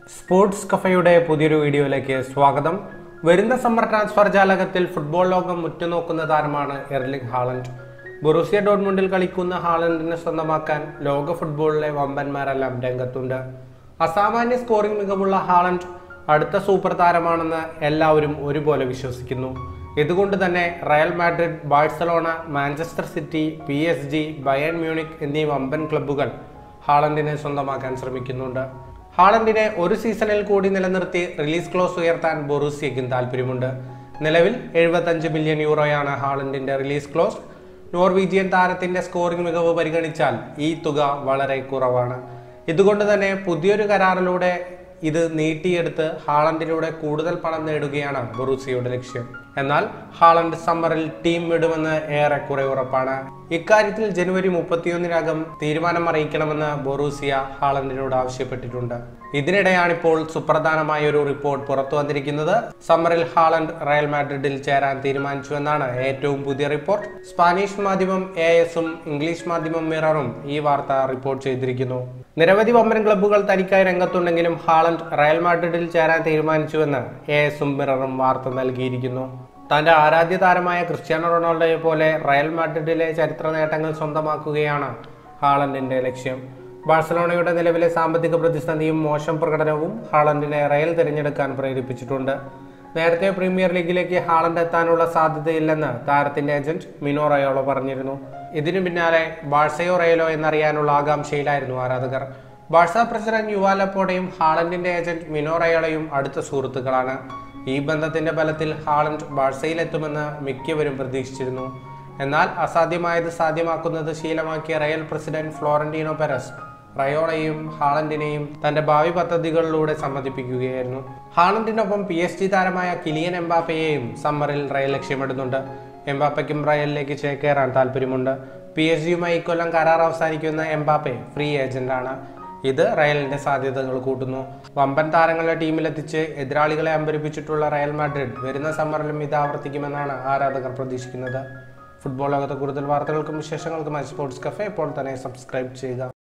sports കഫയുടെ പുതിയൊരു വീഡിയോയിലേക്ക് സ്വാഗതം വരുന്ന സമ്മർ ട്രാൻസ്ഫർ ജാലകത്തിൽ ഫുട്ബോൾ ലോകം ഉറ്റുനോക്കുന്ന താരമാണ് എർലിംഗ് ഹാളൻഡ് ബൊറൂസിയ ഡോട്ട്മുണ്ടിൽ കളിക്കുന്ന ഹാളൻഡിനെ സ്വന്തമാക്കാൻ ലോക ഫുട്ബോളിലെ വമ്പന്മാരെല്ലാം രംഗത്തുണ്ട് അസാമാന്യ സ്കോറിംഗ് മികവുള്ള ഹാളൻഡ് അടുത്ത സൂപ്പർ താരമാണെന്ന് എല്ലാവരും ഒരുപോലെ വിശ്വസിക്കുന്നു ഇതുകൊണ്ട് തന്നെ Real Madrid Barcelona Manchester City P S G Bayern Munich എന്നീ വമ്പൻ ക്ലബ്ബുകൾ ഹാളൻഡിനെ സ്വന്തമാക്കാൻ ശ്രമിക്കുന്നുണ്ട് ഹാളൻഡിനെ ഒരു സീസണിൽ കൂടി നിലനിർത്തി റിലീസ് ക്ലോസ് ഉയർത്താൻ ബൊറൂസിയയ്ക്കും താല്പര്യമുണ്ട് നിലവിൽ എഴുപത്തഞ്ച് മില്യൺ യൂറോയാണ് ഹാളൻഡിന്റെ റിലീസ് ക്ലോസ് നോർവീജിയൻ താരത്തിന്റെ സ്കോറിംഗ് മികവ് പരിഗണിച്ചാൽ ഈ തുക വളരെ കുറവാണ് ഇതുകൊണ്ട് തന്നെ പുതിയൊരു കരാറിലൂടെ ഇത് നീട്ടിയെടുത്ത് ഹാളണ്ടിലൂടെ കൂടുതൽ പണം നേടുകയാണ് ബൊറൂസിയയുടെ ലക്ഷ്യം എന്നാൽ ഹാളണ്ട് സമ്മറിൽ ടീം വിടുമെന്ന് ഏറെക്കുറെ ഉറപ്പാണ് ഇക്കാര്യത്തിൽ ജനുവരി മുപ്പത്തിയൊന്നിനകം തീരുമാനം അറിയിക്കണമെന്ന് ബൊറൂസിയ ഹാളണ്ടിനോട് ആവശ്യപ്പെട്ടിട്ടുണ്ട് ഇതിനിടെയാണിപ്പോൾ സുപ്രധാനമായ ഒരു റിപ്പോർട്ട് പുറത്തു വന്നിരിക്കുന്നത് സമ്മറിൽ ഹാളണ്ട് റയൽ മാഡ്രിഡിൽ ചേരാൻ തീരുമാനിച്ചുവെന്നാണ് ഏറ്റവും പുതിയ റിപ്പോർട്ട് സ്പാനിഷ് മാധ്യമം എ എസും ഇംഗ്ലീഷ് മാധ്യമം മിററും ഈ വാർത്ത റിപ്പോർട്ട് ചെയ്തിരിക്കുന്നു നിരവധി വമ്പൻ ക്ലബ്ബുകൾ തനിക്കായി രംഗത്തുണ്ടെങ്കിലും ഹാളണ്ട് റയൽ മാഡ്രിഡിൽ ചേരാൻ തീരുമാനിച്ചുവെന്ന് എ എസും മിററും വാർത്ത നൽകിയിരിക്കുന്നു തന്റെ ആരാധ്യ താരമായ ക്രിസ്ത്യാനോ റൊണാൾഡോയെ പോലെ റയൽ മാഡ്രിഡിലെ ചരിത്ര നേട്ടങ്ങൾ സ്വന്തമാക്കുകയാണ് ഹാളണ്ടിന്റെ ലക്ഷ്യം ബാഴ്സലോണയുടെ നിലവിലെ സാമ്പത്തിക പ്രതിസന്ധിയും മോശം പ്രകടനവും ഹാളണ്ടിനെ റയൽ തിരഞ്ഞെടുക്കാൻ പ്രേരിപ്പിച്ചിട്ടുണ്ട് നേരത്തെ പ്രീമിയർ ലീഗിലേക്ക് ഹാളണ്ട് എത്താനുള്ള സാധ്യതയില്ലെന്ന് താരത്തിന്റെ ഏജന്റ് മിനോ റയോളോ പറഞ്ഞിരുന്നു ഇതിനു പിന്നാലെ ബാഴ്സയോ റയലോ എന്നറിയാനുള്ള ആകാംക്ഷയിലായിരുന്നു ആരാധകർ ബാഴ്സ പ്രസിഡന്റ് യുവാലപ്പോടെയും ഹാളണ്ടിന്റെ ഏജന്റ് മിനോ റയോളയും അടുത്ത സുഹൃത്തുക്കളാണ് ഈ ബന്ധത്തിന്റെ ബലത്തിൽ ഹാളണ്ട് ബാഴ്സയിലെത്തുമെന്ന് മിക്കവരും പ്രതീക്ഷിച്ചിരുന്നു എന്നാൽ അസാധ്യമായത് സാധ്യമാക്കുന്നത് ശീലമാക്കിയ റയൽ പ്രസിഡന്റ് ഫ്ലോറന്റീനോ പെരസ് റയോളയെയും ഹാളണ്ടിനെയും തന്റെ ഭാവി പദ്ധതികളിലൂടെ സമ്മതിപ്പിക്കുകയായിരുന്നു ഹാളണ്ടിനൊപ്പം പി എസ് ജി താരമായ കിലിയൻ എംബാപ്പയെയും സമ്മറിൽ റയൽ ലക്ഷ്യമിടുന്നുണ്ട് എംബാപ്പയ്ക്കും റയലിലേക്ക് ചേക്കേറാൻ താല്പര്യമുണ്ട് പി എസ് ജിയുമായി ഇക്കൊല്ലം കരാർ അവസാനിക്കുന്ന എംബാപ്പെ ഫ്രീ ഏജന്റാണ് ഇത് റയലിന്റെ സാധ്യതകൾ കൂട്ടുന്നു വമ്പൻ താരങ്ങളെ ടീമിലെത്തിച്ച് എതിരാളികളെ അമ്പരിപ്പിച്ചിട്ടുള്ള റയൽ മാഡ്രിഡ് വരുന്ന സമ്മറിലും ഇത് ആവർത്തിക്കുമെന്നാണ് ആരാധകർ പ്രതീക്ഷിക്കുന്നത് ഫുട്ബോൾ ലോകത്തെ കൂടുതൽ വാർത്തകൾക്കും വിശേഷങ്ങൾക്കും സ്പോർട്സ് കഫേ ഇപ്പോൾ തന്നെ സബ്സ്ക്രൈബ് ചെയ്യുക